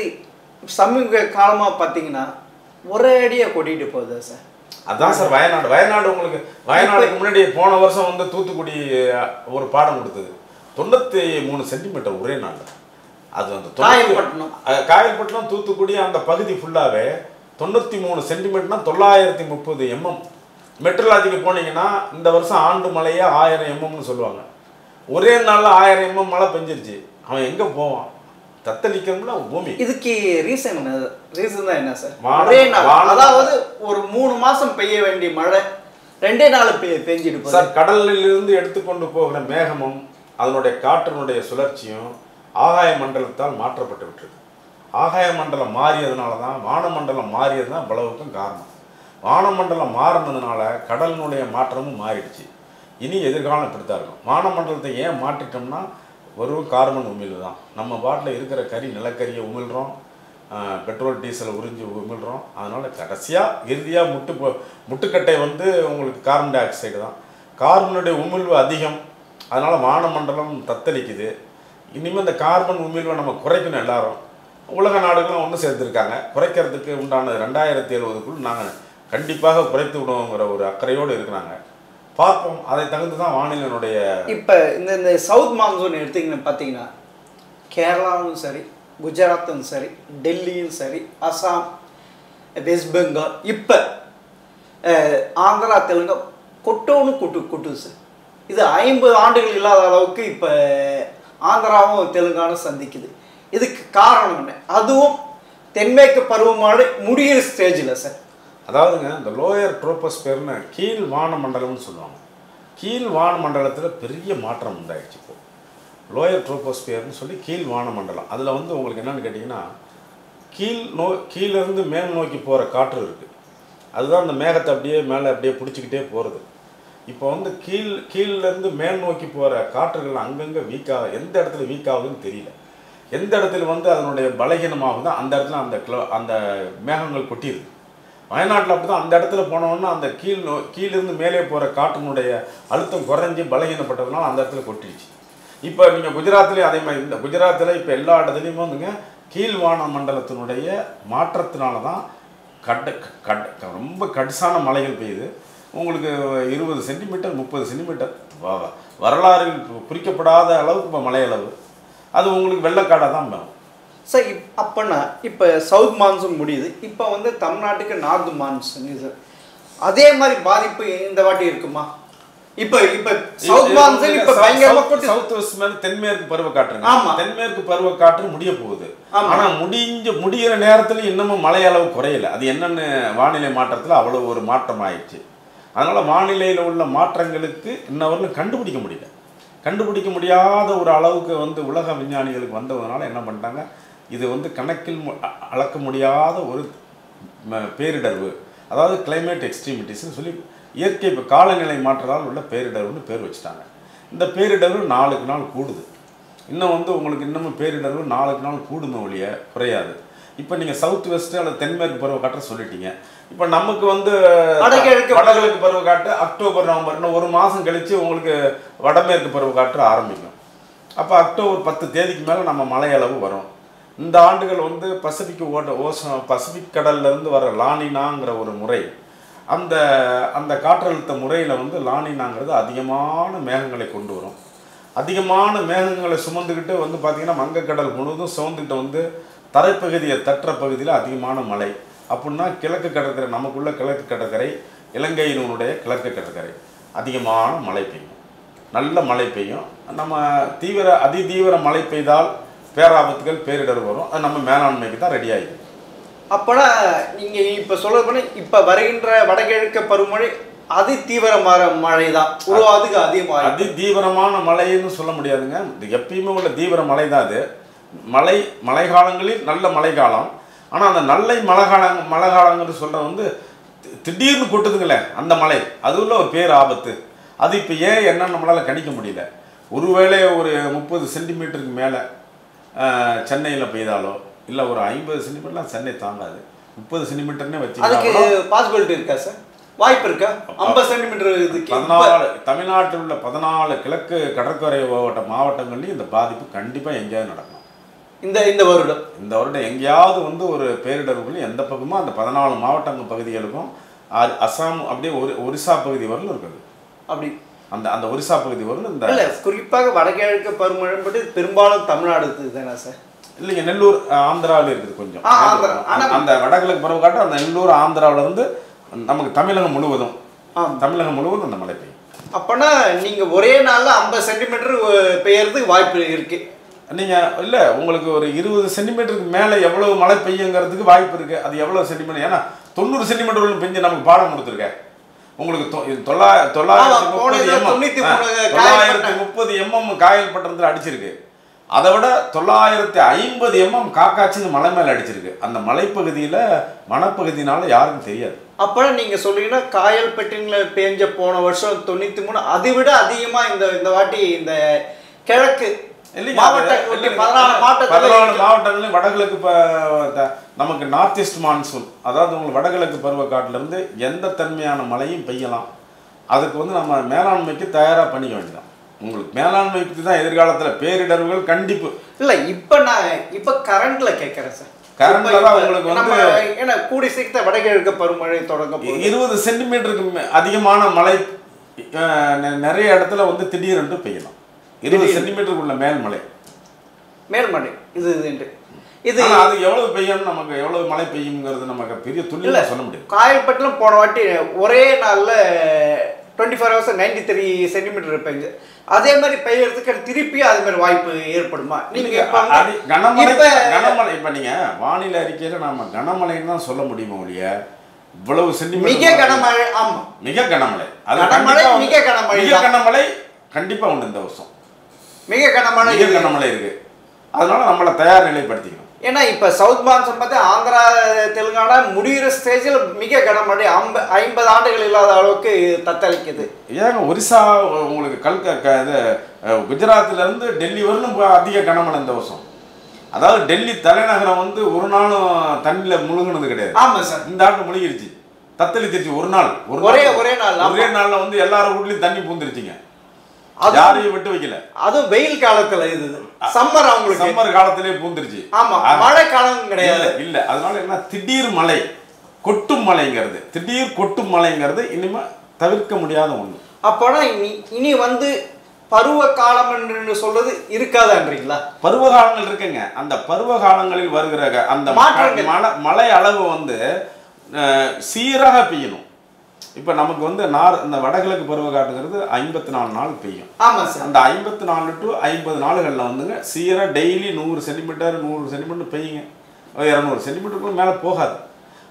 சமீப காலமாக பார்த்தீங்கன்னா ஒரே அடியாக கொட்டிட்டு போகுதா சார் அதான் சார் வயநாடு வயநாடு உங்களுக்கு வயநாடுக்கு முன்னாடி போன வருஷம் வந்து தூத்துக்குடி அஹ், ஒரு பாடம் கொடுத்தது தொண்ணூற்றி மூணு சென்டிமீட்டர் ஒரே நாளில் அது அந்த தொண்ணூத்தி- காயல்பட்டினம். அஹ், காயல்பட்டினம் தூத்துக்குடி அந்த பகுதி ஃபுல்லாகவே தொண்ணூற்றி மூணு சென்டிமீட்டர்னா தொள்ளாயிரத்தி முப்பது எம்எம் மெட்ரலாஜிக்கு போனீங்கன்னா இந்த வருஷம் ஆண்டு மழையே ஆயிரம் எம்எம்னு சொல்லுவாங்க ஒரே நாளில் ஆயிரம் எம்எம் மழை பெஞ்சிருச்சு அவன் எங்கே போவான் தத்தளிக்கணும்ல பூமி இதுக்கு ரீசன் என்ன ரீசன் தான் என்ன சார் வானம், ஒரே நாள் வானம். அதாவது ஒரு மூணு மாசம் பெய்ய வேண்டிய மழை ரெண்டே நாள் பெய் பெஞ்சிட்டு போகுது சார் கடலில் இருந்து எடுத்துக்கொண்டு போகிற மேகமும் அதனுடைய காற்றினுடைய சுழற்சியும் ஆகாய மண்டலத்தால் மாற்றப்பட்டு விட்டது ஆகாய மண்டலம் மாறியதுனால தான் வானமண்டலம் மாறியது தான் இவ்வளவுக்கும் காரணம் வானமண்டலம் மாறினதுனால கடலினுடைய மாற்றமும் மாறிடுச்சு இனி எதிர்காலம் இப்படித்தான் இருக்கும் வானமண்டலத்தை ஏன் மாற்றிட்டோம்னா வெறும் கார்பன் உமிழ்வு தான் நம்ம பாட்டில் இருக்கிற கறி நிலக்கரியை உமிழ்கிறோம் ஆஹ், பெட்ரோல் டீசலை உறிஞ்சி உமிழ்கிறோம் அதனால் கடைசியாக இறுதியாக முட்டு போ- முட்டுக்கட்டை வந்து உங்களுக்கு கார்பன் டை ஆக்சைடு தான் கார்பனுடைய உமிழ்வு அதிகம் அதனால் வானமண்டலம் தத்தளிக்குது இனிமேல் இந்த கார்பன் உமிழ்வை நம்ம குறைக்கணும் எல்லாரும் உலக நாடுகளும் ஒன்று சேர்த்துருக்காங்க குறைக்கிறதுக்கு உண்டான ரெண்டாயிரத்தி எழுபதுக்குள் நாங்கள் கண்டிப்பாக குறைத்து விடுவோங்கிற ஒரு அக்கறையோடு இருக்கிறாங்க பார்ப்போம் அதை தகுந்து தான் வானிலையினுடைய இப்போ இந்த இந்த சவுத் மான்சூன் எடுத்தீங்கன்னு பார்த்தீங்கன்னா கேரளாவும் சரி குஜராத்தும் சரி டெல்லியும் சரி அசாம் வெஸ்ட் பெங்கால் இப்போ ஆந்திரா தெலுங்கா கொட்டோன்னு கொட்டு கொட்டுது சார் இது ஐம்பது ஆண்டுகள் இல்லாத அளவுக்கு இப்போ ஆந்திராவும் தெலுங்கானும் சந்திக்குது இதுக்கு காரணம் என்ன அதுவும் தென்மேற்கு பருவமழை முடியிற ஸ்டேஜில் சார் அதாவதுங்க இந்த லோயர் ட்ரோபோஸ்பியர்னு கீழ் வானமண்டலம்னு சொல்லுவாங்க கீழ் வானமண்டலத்தில் பெரிய மாற்றம் உண்டாயிடுச்சு இப்போ லோயர் ட்ரோபோஸ்பியர்னு சொல்லி கீழ் வானமண்டலம் அதில் வந்து உங்களுக்கு என்னன்னு கேட்டிங்கன்னா கீழ் நோ கீழிருந்து மேல் நோக்கி போகிற காற்று இருக்குது அதுதான் அந்த மேகத்தை அப்படியே மேலே அப்படியே பிடிச்சிக்கிட்டே போகிறது இப்போ வந்து கீழ் கீழ்லேருந்து மேல் நோக்கி போகிற காற்றுகள் அங்கங்கே வீக்காக எந்த இடத்துல வீக் ஆகுதுன்னு தெரியல எந்த இடத்துல வந்து அதனுடைய பலகீனமாகுதோ அந்த இடத்துல அந்த கிளோ அந்த மேகங்கள் கொட்டிடுது வயநாட்டில் அப்படி தான் அந்த இடத்துல போனோன்னா அந்த கீழ் நோ கீழிருந்து மேலே போகிற காற்றினுடைய அழுத்தம் குறைஞ்சி பலகீனப்பட்டதுனால அந்த இடத்துல கொட்டிடுச்சு இப்போ நீங்கள் குஜராத்லேயும் அதே மாதிரி இந்த குஜராத்தில் இப்போ எல்லா இடத்துலையும் வந்துங்க கீழ்வான மண்டலத்தினுடைய மாற்றத்தினால தான் கட்ட கட் ரொம்ப கடிசான மழைகள் பெய்யுது உங்களுக்கு இருபது சென்டிமீட்டர் முப்பது சென்டிமீட்டர் வ- வரலாறில் குறிக்கப்படாத அளவுக்கு இப்போ மழை அளவு அது உங்களுக்கு வெள்ளக்காடாக தான் வரும் சார் இப் அப்போனா இப்போ சவுத் மான்சூன் முடியுது இப்போ வந்து தமிழ்நாட்டுக்கு நார்த் மான்சூன் இது அதே மாதிரி பாதிப்பு இந்த வாட்டி இருக்குமா இப்போ இப்போ சவுத் மான்சூன் இப்போ பயங்கரமா கொட்டு சவுத் வெஸ்ட் மேல தென்மேற்கு பருவக்காற்றுங்க ஆமா. தென்மேற்கு பருவக்காற்று முடிய போகுது ஆமா. ஆனா முடிஞ்ச முடிகிற நேரத்துல இன்னமும் மழை அளவு குறையல அது என்னன்னு வானிலை மாற்றத்துல அவ்வளவு ஒரு மாற்றம் ஆயிடுச்சு அதனால் வானிலையில் உள்ள மாற்றங்களுக்கு இன்னவரையிலும் கண்டுபிடிக்க முடியல கண்டுபிடிக்க முடியாத ஒரு அளவுக்கு வந்து உலக விஞ்ஞானிகளுக்கு வந்ததுனால என்ன பண்ணிட்டாங்க இது வந்து கணக்கில் மு- அ- அளக்க முடியாத ஒரு ம- பேரிடர்வு அதாவது கிளைமேட் எக்ஸ்ட்ரீமிட்டிஸ்னு சொல்லி இயற்கை இப்போ காலநிலை மாற்றத்தால் உள்ள பேரிடர்வுன்னு பேர் வச்சுட்டாங்க இந்த பேரிடர்வு நாளுக்கு நாள் கூடுது இன்னும் வந்து உங்களுக்கு இன்னமும் பேரிடர்வு நாளுக்கு நாள் கூடுமே ஒழிய குறையாது இப்போ நீங்கள் சவுத் வெஸ்ட் அல்லது தென்மேற்கு பருவக்காற்றை சொல்லிட்டீங்க இப்போ நமக்கு வந்து வடகிழக்கு வடகிழக்கு பருவக்காற்று அக்டோபர் நவம்பர் இன்னும் ஒரு மாதம் கழித்து உங்களுக்கு வடமேற்கு பருவக்காற்று ஆரம்பிக்கும் அப்போ அக்டோபர் பத்து தேதிக்கு மேலே நம்ம மழை அளவு வரும் இந்த ஆண்டுகள் வந்து பசிபிக் ஓட்ட ஓச பசிபிக் கடல்ல இருந்து வர லானினாங்கிற ஒரு முறை அந்த அந்த காற்றழுத்த முறையில் வந்து லானினாங்கிறது அதிகமான மேகங்களை கொண்டு வரும் அதிகமான மேகங்களை சுமந்துக்கிட்டு வந்து பார்த்திங்கன்னா வங்கக்கடல் முழுவதும் சுமந்துக்கிட்டு வந்து தரைப்பகுதியை தட்டுற பகுதியில் அதிகமான மழை அப்படின்னா கிழக்கு கடற்கரை நமக்குள்ள கிழக்கு கடற்கரை இலங்கையினுடைய கிழக்கு கடற்கரை அதிகமான மழை பெய்யும் நல்ல மழை பெய்யும் நம்ம தீவிர அதிதீவிர மழை பெய்தால் பேராபத்துகள் பேரிடர் வரும் அது நம்ம மேலாண்மைக்கு தான் ரெடி ஆகிடும் அப்பனா நீங்க இப்ப சொல்ல போனா இப்ப வருகின்ற வடகிழக்கு பருவமழை அதி தீவிரமான மழை தான் உருவாதுக்கு அதிகமாக அதி தீவிரமான மழைன்னு சொல்ல முடியாதுங்க இது எப்பயுமே உள்ள தீவிர மழை தான் அது மழை மழை காலங்களில் நல்ல மழை காலம் ஆனால் அந்த நல்ல மழை காலம் மழை காலங்கள்னு சொல்கிறது வந்து தி- திடீர்னு கொட்டுதுங்களே அந்த மழை அது உள்ள ஒரு பேர் ஆபத்து அது இப்போ ஏன் என்னன்னு நம்மளால் கணிக்க முடியல ஒருவேளை ஒரு முப்பது சென்டிமீட்டருக்கு மேலே சென்னையில் பெய்தாலோ இல்லை ஒரு ஐம்பது சென்டிமீட்டர்லாம் சென்னை தாங்காது முப்பது சென்டிமீட்டர்னே அதுக்கு வச்சுக்கலாம் பாசிபிலிட்டி இருக்கா சார் வாய்ப்பு இருக்கா ஐம்பது சென்டிமீட்டர் இதுக்கு இப்ப- பதினாலு தமிழ்நாட்டில் உள்ள பதினாலு கிழக்கு கடற்கரை மாவட்ட மாவட்டங்கள்லையும் இந்த பாதிப்பு கண்டிப்பாக எங்கேயாவது நடக்கும் இந்த இந்த வருடம் இந்த வருடம் எங்கேயாவது வந்து ஒரு பேரிடர்கள் எந்த பக்கமும் அந்த பதினாலு மாவட்டங்கள் பகுதிகளுக்கும் அ- அசாம் அப்படியே ஒரு ஒரிசா பகுதி வரலும் இருக்குது அப்படி அந்த அந்த ஒரிசா பகுதி வரலும் இந்த இல்ல குறிப்பாக வடகிழக்கு பருவமழை பற்றி பெரும்பாலும் தமிழ்நாடு தானே சார் இல்லைங்க நெல்லூர் ஆந்திராவில் இருக்குது கொஞ்சம் ஆ, ஆந்திரா. ஆனா- அந்த வடகிழக்கு பருவக்காட்டு அந்த நெல்லூர் ஆந்திராவில் இருந்து நமக்கு தமிழகம் முழுவதும் ஆம். தமிழகம் முழுவதும் அந்த மழை பெய்யும் அப்பனா நீங்க ஒரே நாள்ல ஐம்பது சென்டிமீட்டர் பெய்யறதுக்கு வாய்ப்பு இருக்கு நீங்கள் இல்லை உங்களுக்கு ஒரு இருபது சென்டிமீட்டருக்கு மேலே எவ்வளவு மழை பெய்யுங்கிறதுக்கு வாய்ப்பு இருக்குது அது எவ்வளோ சென்டிமீட்டர் ஏன்னா தொண்ணூறு சென்டிமீட்டர் பெஞ்சு நமக்கு பாடம் கொடுத்துருக்கேன் உங்களுக்கு தொ- இது தொள்ளா- தொள்ளாயிரத்தி ஆமா, போன முப்பது இதுல எம்எம் தொண்ணூத்தி மூணு காயல் தொள்ளாயிரத்தி பட்டம். முப்பது எம்எம் காயல் பட்டணத்தில் அடிச்சிருக்கு அதை விட தொள்ளாயிரத்தி ஐம்பது எம்எம் காக்காச்சின்னு மலை மேலே அடிச்சிருக்கு அந்த மலைப்பகுதியில் வனப்பகுதினால யாருக்கும் தெரியாது அப்ப நீங்க சொல்றீங்கன்னா காயல்பட்டின்ல பேஞ்ச போன வருஷம் தொண்ணூத்தி மூணு அதை விட அதிகமா இந்த இந்த வாட்டி இந்த கிழக்கு இல்லைங்க, மாவட்ட அது- ஒட்டி இல்லைங்க, பதினாலு பதினாலு மாவட்டத்தில் மாவட்டங்களையும் வடகிழக்கு ப த- நமக்கு நார்த் ஈஸ்ட் மான்சூன் அதாவது உங்களுக்கு வடகிழக்கு பருவக்காட்டுல இருந்து எந்த தன்மையான மழையும் பெய்யலாம் அதுக்கு வந்து நம்ம மேலாண்மைக்கு தயாராக பண்ணிக்க வேண்டியதான் உங்களுக்கு மேலாண்மைக்கு தான் எதிர்காலத்தில் பேரிடர்கள் கண்டிப்பு இல்ல இப்ப நான் இப்ப கரண்ட்ல கேட்கறேன் சார் Currentல இப்ப- தான் இப்ப உங்களுக்கு வந்து- நம்ம ஏன்னா கூடி சீக்கிரத்தை வடகிழக்கு பருவமழை தொடங்க போகுது இருபது சென்டிமீட்டருக்கு மே- அதிகமான மழை அஹ், நெ- நிறைய இடத்துல வந்து திடீரென்று பெய்யலாம் இருபது சென்டிமீட்டருக்குள்ள மேல்மழை மேல்மழை இது இதுன்ட்டு இது ஆனா அது எவ்வளவு பெய்யும் நமக்கு எவ்வளவு மழை பெய்யுங்கிறது நமக்கு பெரிய துல்லியமா சொல்ல முடியாது காயல்பட்டினம் போன வாட்டி ஒரே நாள்ல twenty four hours ninety three centimetre பெய்யுது அதே மாதிரி பெய்யறதுக்கு திருப்பி அது மாதிரி வாய்ப்பு ஏற்படுமா நீங்க நீங்க இப்ப வந்து- அடி- கனமழை இப்ப கனமழை இப்ப நீங்க வானிலை அறிக்கையில நாம கனமழைன்னு தான் சொல்ல முடியுமா ஒழிய இவ்வளவு சென்டிமீட்டர் மிக கனமழை ஆமா மிக கனமழை அது கனமழை, கண்டிப்பா வந்து- மிக கனமழை மிக தான். கனமழை கண்டிப்பா உண்டு இந்த வருஷம் மிக கனமழை மிக இது. கனமழை இருக்கு அதனால நம்மளை தயார் நிலைப்படுத்திக்கணும் ஏன்னா இப்ப சவுத் மான்சூன் பார்த்து ஆந்திரா தெலுங்கானா முடிகிற ஸ்டேஜில் மிக கனமழை ஐம்ப ஐம்பது ஆண்டுகள் இல்லாத அளவுக்கு தத்தளிக்குது ஏங்க ஒரிசா உங்களுக்கு கல்க க- இது அஹ், குஜராத்ல இருந்து டெல்லி வரலும் இப்ப அதிக கனமழை இந்த வருஷம் அதாவது டெல்லி தலைநகரம் வந்து ஒரு நாளும் தண்ணியில முழுகுனது கிடையாது ஆமா சார் இந்த ஆண்டு முழுகிருச்சு தத்தளிச்சிருச்சு ஒரு நாள் ஒரு ஒரே- நாள். ஒரே நாள், ஆமா. ஒரே நாள்ல வந்து எல்லாரும் வீட்லயும் தண்ணி பூந்துருச்சுங்க அது யாரையும் விட்டு வைக்கல அதுவும் வெயில் காலத்துல இது சம்மர் அவங்களுக்கு சம்மர் காலத்திலே பூந்துருச்சு ஆமா ஆ. மழை காலம் கிடையாது இல்ல இல்ல அதனால என்ன திடீர் மழை கொட்டும் மழைங்கிறது திடீர் கொட்டும் மழைங்கிறது இனிமே தவிர்க்க முடியாத ஒண்ணு அப்போனா இனி இனி வந்து பருவ காலம் என்று சொல்றது இருக்காதான்றீங்களா பருவ காலங்கள் இருக்குங்க அந்த பருவ காலங்களில் வருகிற க- அந்த மாற்றங்கள். மழை மழை அளவு வந்து அஹ், சீராக பெய்யணும் இப்போ நமக்கு வந்து நார் இந்த வடகிழக்கு பருவ காட்டுங்கிறது ஐம்பத்தி நாலு நாள் பெய்யும் ஆமா சார் அந்த ஐம்பத்தி நாலு டு ஐம்பது நாளுகளில் வந்துங்க சீராக டெய்லி நூறு சென்டிமீட்டர் நூறு சென்டிமீட்டர் பெய்யுங்க இரநூறு சென்டிமீட்டருக்கும் மேலே போகாது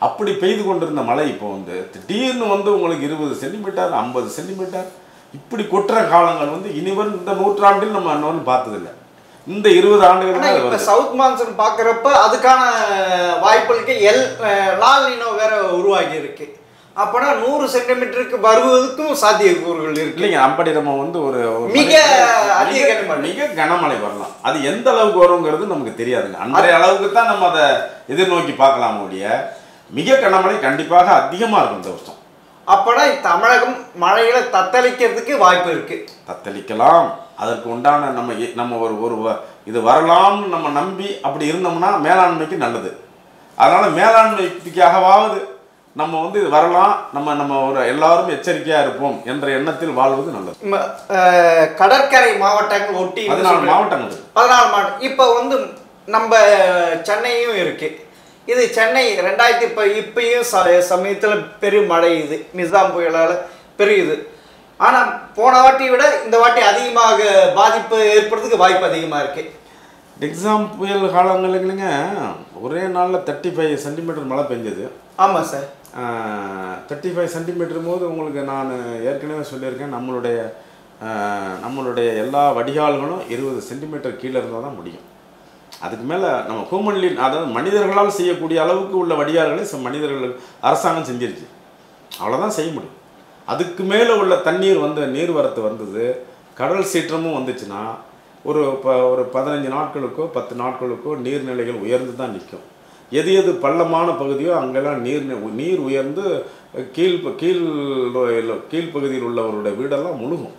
அப்படி பெய்து கொண்டிருந்த மழை இப்போ வந்து திடீர்னு வந்து உங்களுக்கு இருபது சென்டிமீட்டர் ஐம்பது சென்டிமீட்டர் இப்படி கொட்டுற காலங்கள் வந்து இனிவரும் இந்த நூற்றாண்டில் நம்ம இன்னொன்று பார்த்ததில்லை இந்த இருபது ஆண்டுகள் ஆனா தான் அது இப்ப வருது. சவுத் மான்சூன் பாக்குறப்ப அதுக்கான வாய்ப்புகளுக்கு எல் லால் நினோ வேற உருவாகி இருக்கு அப்பனா நூறு சென்டிமீட்டருக்கு வருவதற்கும் சாத்தியக்கூறுகள் இருக்கு இல்லைங்க அப்படி நம்ம வந்து ஒரு ஒரு மிக மழை- அதிக மிக- கனமழை. மிக கனமழை வரலாம் அது எந்த அளவுக்கு வருங்கிறது நமக்கு தெரியாதுங்க அன்றைய அளவுக்கு தான் நம்ம அதை எதிர்நோக்கி பார்க்கலாம் ஒழிய மிக கனமழை கண்டிப்பாக அதிகமா இருக்கும் இந்த வருஷம் அப்பனா தமிழகம் மழையில தத்தளிக்கிறதுக்கு வாய்ப்பு இருக்கு தத்தளிக்கலாம் அதற்கு உண்டான நம்ம எ- நம்ம ஒரு ஒரு வ- இது வரலாம்னு நம்ம நம்பி அப்படி இருந்தோம்னா மேலாண்மைக்கு நல்லது அதனால மேலாண்மைக்காகவாவது நம்ம வந்து இது வரலாம் நம்ம நம்ம ஒரு எல்லாரும் எச்சரிக்கையா இருப்போம் என்ற எண்ணத்தில் வாழ்வது நல்லது ம- அஹ், கடற்கரை மாவட்டங்கள் ஒட்டி பதினாலு மாவட்டங்கள் இருக்கு. பதினாலு மாவட்டம் இப்போ வந்து நம்ம சென்னையும் இருக்கு இது சென்னை ரெண்டாயிரத்தி இப்போ இப்பயும் ச சமயத்தில் பெரும் மழை இது நிசாம் புயலால் பெரியுது ஆனால் போன வாட்டி விட இந்த வாட்டி அதிகமாக பாதிப்பு ஏற்படுறதுக்கு வாய்ப்பு அதிகமாக இருக்கு எக்ஸாம் புயல் காலங்களுங்க ஒரே நாளில் தேர்ட்டி ஃபைவ் சென்டிமீட்டர் மழை பெஞ்சது ஆமாம் சார் தேர்ட்டி ஃபைவ் சென்டிமீட்டர் போது உங்களுக்கு நான் ஏற்கனவே சொல்லியிருக்கேன் நம்மளுடைய ஆஹ், நம்மளுடைய எல்லா வடிகால்களும் இருபது சென்டிமீட்டர் கீழே இருந்தால் தான் முடியும் அதுக்கு மேலே நம்ம ஹியூமன்லி அதாவது மனிதர்களால் செய்யக்கூடிய அளவுக்கு உள்ள வடிகால்களை ச- மனிதர்கள் அரசாங்கம் செஞ்சிருச்சு அவ்வளோதான் செய்ய முடியும் அதுக்கு மேலே உள்ள தண்ணீர் வந்து நீர்வரத்து வந்தது கடல் சீற்றமும் வந்துச்சுன்னா ஒரு ப ஒரு பதினஞ்சு நாட்களுக்கோ பத்து நாட்களுக்கோ நீர்நிலைகள் உயர்ந்து தான் நிற்கும் எது எது பள்ளமான பகுதியோ அங்கெல்லாம் நீர் நி- நீர் உயர்ந்து கீழ் ப- கீழ் கீழ்ப்பகுதியில் உள்ளவருடைய வீடெல்லாம் முழுகும்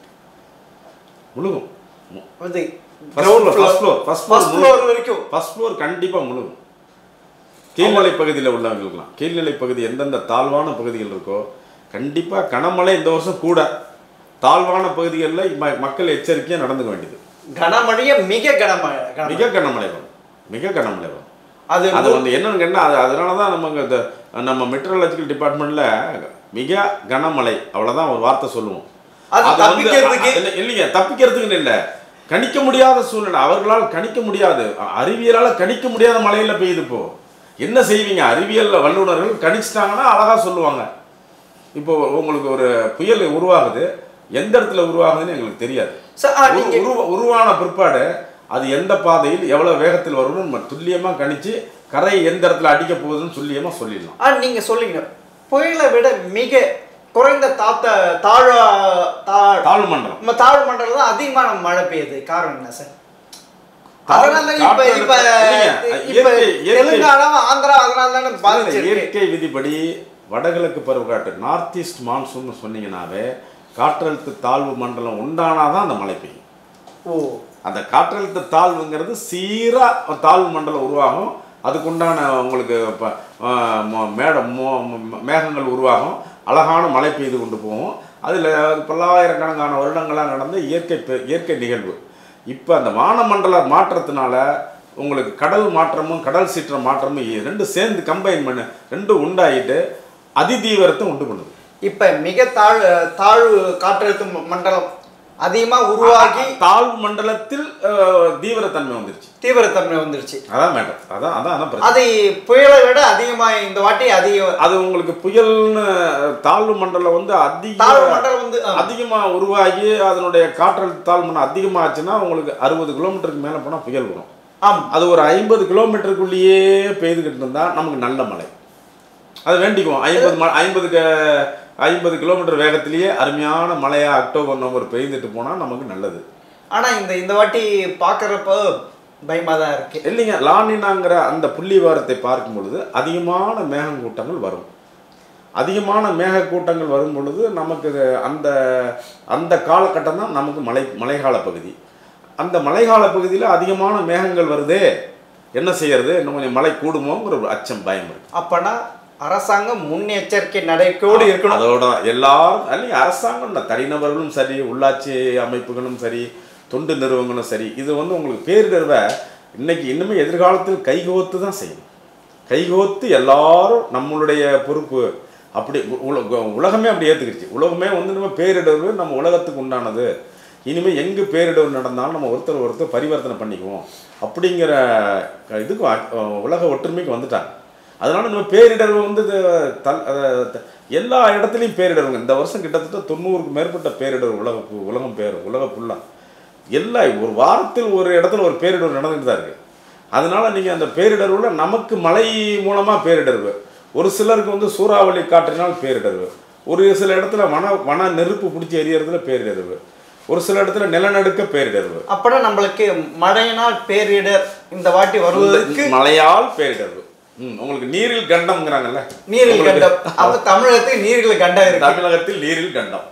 முழுகும் வந்து First ground floor, floor, first floor, first floor first floor வரைக்கும் ஃபர்ஸ்ட் ஃப்ளோர் கண்டிப்பாக முழுகும் கீழ்நிலை பகுதியில் உள்ளவங்களுக்குலாம் கீழ்நிலை பகுதி எந்தெந்த தாழ்வான பகுதிகள் இருக்கோ கண்டிப்பாக கனமழை இந்த வருஷம் கூட தாழ்வான பகுதிகளில் ம- மக்கள் எச்சரிக்கையாக நடந்துக்க வேண்டியது கனமழைய மிக கனமழை கனமழை. மிக கனமழை வரும் மிக கனமழை வரும் அது அது வந்து என்னன்னு கேட்டால் அது அதனால தான் நம்ம இந்த நம்ம மெட்ரலாஜிக்கல் டிபார்ட்மெண்ட்டில் மிக கனமழை அவ்வளோதான் ஒரு வார்த்தை சொல்லுவோம் அது அது வந்து தப்பிக்கிறதுக்கு அ- இல்ல- இல்லைங்க தப்பிக்கிறதுக்குன்னு இல்லை கணிக்க முடியாத சூழ்நிலை அவர்களால் கணிக்க முடியாது அ- அறிவியலால கணிக்க முடியாத மழையில பெய்யுது இப்போ என்ன செய்வீங்க அறிவியல் வல்லுநர்கள் கணிச்சிட்டாங்கன்னா அழகா சொல்லுவாங்க இப்போ உங்களுக்கு ஒரு புயல் உருவாகுது எந்த இடத்துல உருவாகுதுன்னு எங்களுக்கு தெரியாது சார், ஆ, உரு- நீங்க- உருவ- உருவான பிற்பாடு அது எந்த பாதையில் எவ்வளவு வேகத்தில் வரும்னு நம்ம துல்லியமா கணிச்சு கரை எந்த இடத்துல அடிக்க போகுதுன்னு துல்லியமா சொல்லிடலாம் ஆ நீங்க சொல்லுங்க புயலை விட மிக குறைந்த தாத்த தாழ தா- தாழ்வு மண்டலம் நம்ம தாழ்வு மண்டலம் தான் அதிகமான மழை பெய்யுது காரணம் என்ன சார் தாழ்வு- அதனால தான் இப்ப காற்றழுத்த- இப்ப இல்லைங்க, இப்ப இயற்கை- இயற்கை- தெலுங்கானா ஆந்திரா அதனால தானே பாதிச்சிருக்கு இயற்கை விதிப்படி வடகிழக்கு பருவக்காற்று நார்த் ஈஸ்ட் மான்சூன் சொன்னீங்கன்னாவே காற்றழுத்த தாழ்வு மண்டலம் உண்டானாதான் அந்த மழை பெய்யும் ஓ அந்த காற்றழுத்த தாழ்வுங்கிறது சீரா தாழ்வு மண்டலம் உருவாகும் அதுக்குண்டான உங்களுக்கு இப்போ மேடம் மோ- ம- மேகங்கள் உருவாகும் அழகான மழை பெய்து கொண்டு போகும் அதில் பல்லாயிரக்கணக்கான வருடங்களாக நடந்த இயற்கை பெ- இயற்கை நிகழ்வு இப்போ அந்த வானமண்டல மாற்றத்தினால உங்களுக்கு கடல் மாற்றமும் கடல் சீற்ற மாற்றமும் இ- ரெண்டும் சேர்ந்து கம்பைன் பண்ண ரெண்டும் உண்டாயிட்டு அதிதீவிரத்தை உண்டு பண்ணுது இப்ப மிக தாழ் தாழ்வு காற்றழுத்த ம- மண்டலம் அதிகமா உருவாகி தாழ்வு மண்டலத்தில் அஹ், தீவிரத்தன்மை வந்துருச்சு தீவிரத்தன்மை வந்துருச்சு அதான் மேடம் அதான் அதான் அதான் பிரச்சனை அது புயலை விட அதிகமா இந்த வாட்டி அதிக அது உங்களுக்கு புயல்னு தாழ்வு மண்டலம் வந்து அதிக தாழ்வு மண்டலம் வந்து ஆ, அதிகமா உருவாகி அதனுடைய காற்றழுத்த தாழ்வு மண்டலம் அதிகமாச்சுன்னா உங்களுக்கு அறுபது கிலோமீட்டருக்கு மேலே போனால் புயல் வரும் ஆம் அது ஒரு ஐம்பது கிலோமீட்டருக்குள்ளேயே பெய்துக்கிட்டு இருந்தால் நமக்கு நல்ல மழை அது வேண்டிக்குவோம் ஐம்பது ம ஐம்பது ஐம்பது கிலோமீட்டர் வேகத்திலேயே அருமையான மழையா அக்டோபர் நவம்பர் பெய்துட்டு போனால் நமக்கு நல்லது ஆனா இந்த இந்த வாட்டி பாக்குறப்ப பயமா தான் இருக்கு இல்லைங்க லானினாங்கிற அந்த புள்ளி விவரத்தை பார்க்கும் பொழுது அதிகமான மேகக்கூட்டங்கள் வரும் அதிகமான மேகக்கூட்டங்கள் வரும் பொழுது நமக்கு அந்த அந்த காலகட்டம் தான் நமக்கு மழை மழைக்கால பகுதி அந்த மழைக்கால பகுதியில் அதிகமான மேகங்கள் வருதே என்ன செய்யறது இன்னும் கொஞ்சம் மழை கூடுமோங்கிற ஒரு அச்சம் பயம் இருக்கு அப்பனா அரசாங்கம் முன்னெச்சரிக்கை நடக்கையோடு இருக்கணும் அதோட எல்லாரும் அல்லைங்க அரசாங்கம் இல்ல, தனிநபர்களும் சரி உள்ளாட்சி அமைப்புகளும் சரி தொண்டு நிறுவனங்களும் சரி இது வந்து உங்களுக்கு பேரிடர்வை இன்னைக்கு இன்னுமே எதிர்காலத்தில் கைகோத்து தான் செய்யணும் கைகோத்து எல்லாரும் நம்மளுடைய பொறுப்பு அப்படி உ- உல- உலகமே அப்படி ஏற்றுக்கிடுச்சு உலகமே வந்து நம்ம பேரிடர்வு நம்ம உலகத்துக்கு உண்டானது இனிமேல் எங்கே பேரிடர் நடந்தாலும் நம்ம ஒருத்தர் ஒருத்தர் பரிவர்த்தனை பண்ணிக்குவோம் அப்படிங்கிற இதுக்கு அ- உலக ஒற்றுமைக்கு வந்துட்டாங்க அதனால நம்ம பேரிடர் வந்து இது தல் அஹ் த- எல்லா இடத்துலையும் பேரிடருங்க இந்த வருஷம் கிட்டத்தட்ட தொண்ணூறுக்கு மேற்பட்ட பேரிடர் உலக பு- உலகம் பேர் உலக ஃபுல்லாக எல்லா ஒரு வாரத்தில் ஒரு இடத்துல ஒரு பேரிடர் நடந்துட்டு தான் இருக்கு அதனால நீங்கள் அந்த பேரிடர்வுல நமக்கு மழை மூலமாக பேரிடர்வு ஒரு சிலருக்கு வந்து சூறாவளி காற்றினால் பேரிடர்வு ஒரு சில இடத்துல வன வன நெருப்பு பிடிச்சி எரியறதுல பேரிடர்வு ஒரு சில இடத்துல நிலநடுக்க பேரிடர்வு அப்பனா நம்மளுக்கு மழையினால் பேரிடர் இந்த வாட்டி வருவதற்கு மழையால் பேரிடர்வு ம், உங்களுக்கு நீரில் கண்டம்ங்கிறாங்கல்ல நீரில் உங்களுக்கு கண்டம் அப்ப தமிழகத்துக்கு நீரில் கண்டம் இருக்கு தமிழகத்தில் நீரில் கண்டம்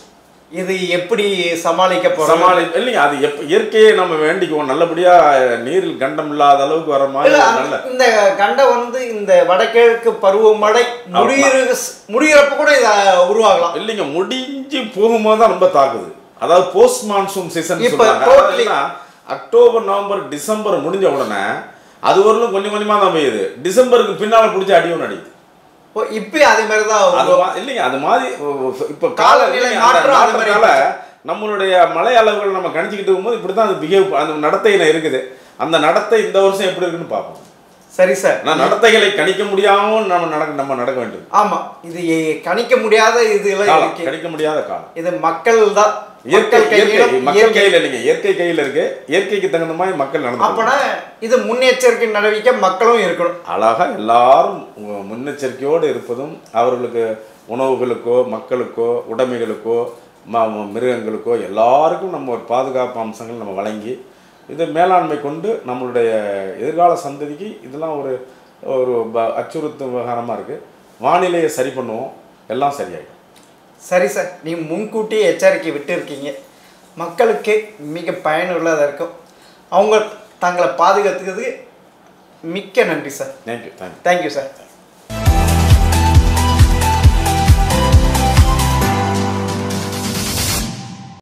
இது எப்படி சமாளிக்க போறோம் சமாளி இல்லைங்க அது எப்ப இயற்கையை நம்ம வேண்டிக்குவோம் நல்லபடியா நீரில் கண்டம் இல்லாத அளவுக்கு வர மாதிரி இல்ல, ஒரு அந்த- நல்ல இந்த கண்டம் வந்து இந்த வடகிழக்கு பருவமழை முடியிற முடியிறப்ப கூட இத உருவாகலாம் இல்லைங்க முடிஞ்சு போகும்போது தான் ரொம்ப தாக்குது அதாவது போஸ்ட் மான்சூன் சீசன் இப்ப சொல்றாங்க totally- அதாவது என்னன்னா, அக்டோபர் நவம்பர் டிசம்பர் முடிஞ்ச உடனே அது வரலும் கொஞ்சம் கொஞ்சமா தான் பெய்யுது டிசம்பருக்கு பின்னால பிடிச்சி அடியும் அடிக்குது ஓ, இப்பயும் அதே மாதிரி தான் அது உருவா- மா- இல்லைங்க அது மாதிரி இப்போ காலநிலை இல்லைங்க, மாற்றம் அந்த அது மாதிரி மாற்றத்தால நம்மளுடைய மழை அளவுகள் நம்ம கணிச்சுக்கிட்டு இருக்கும்போது இப்படி தான் அது பிஹேவ் அந்த நடத்தையில இருக்குது அந்த நடத்தை இந்த வருஷம் எப்படி இருக்குன்னு பார்ப்போம் சரி சார் நான் நடத்தைகளை கணிக்க முடியாம நம்ம நடக்க நம்ம நடக்க வேண்டியது ஆமா இது எ- கணிக்க முடியாத இதுல காலம் இருக்கு கணிக்க முடியாத காலம் இது மக்கள் தான் இயற்கை மக்கள் இயற்கை கையிலும் மக்கள் இயற்கை கையில இல்லைங்க இயற்கை கையில இருக்கு இயற்கைக்கு தகுந்த மாதிரி மக்கள் நடந்து அப்பனா இது முன்னெச்சரிக்கை நடவடிக்கை மக்களும் இருக்கணும் அழகா எல்லாரும் மு- முன்னெச்சரிக்கையோடு இருப்பதும் அவர்களுக்கு உணவுகளுக்கோ மக்களுக்கோ உடைமைகளுக்கோ ம- ம- மிருகங்களுக்கோ எல்லாருக்கும் நம்ம ஒரு பாதுகாப்பு அம்சங்கள் நம்ம வழங்கி இதை மேலாண்மை கொண்டு நம்மளுடைய எதிர்கால சந்ததிக்கு இதெல்லாம் ஒரு ஒரு ப- அச்சுறுத்தும் விவகாரமாக இருக்குது வானிலையை சரி பண்ணுவோம் எல்லாம் சரியாயிடும் சரி சார் நீங்க முன்கூட்டியே எச்சரிக்கை விட்டு இருக்கீங்க மக்களுக்கு மிக பயனுள்ளதாக இருக்கும் அவங்க தங்களை பாதுகாத்துக்கிறதுக்கு மிக்க நன்றி sir thank you thank you thank you sir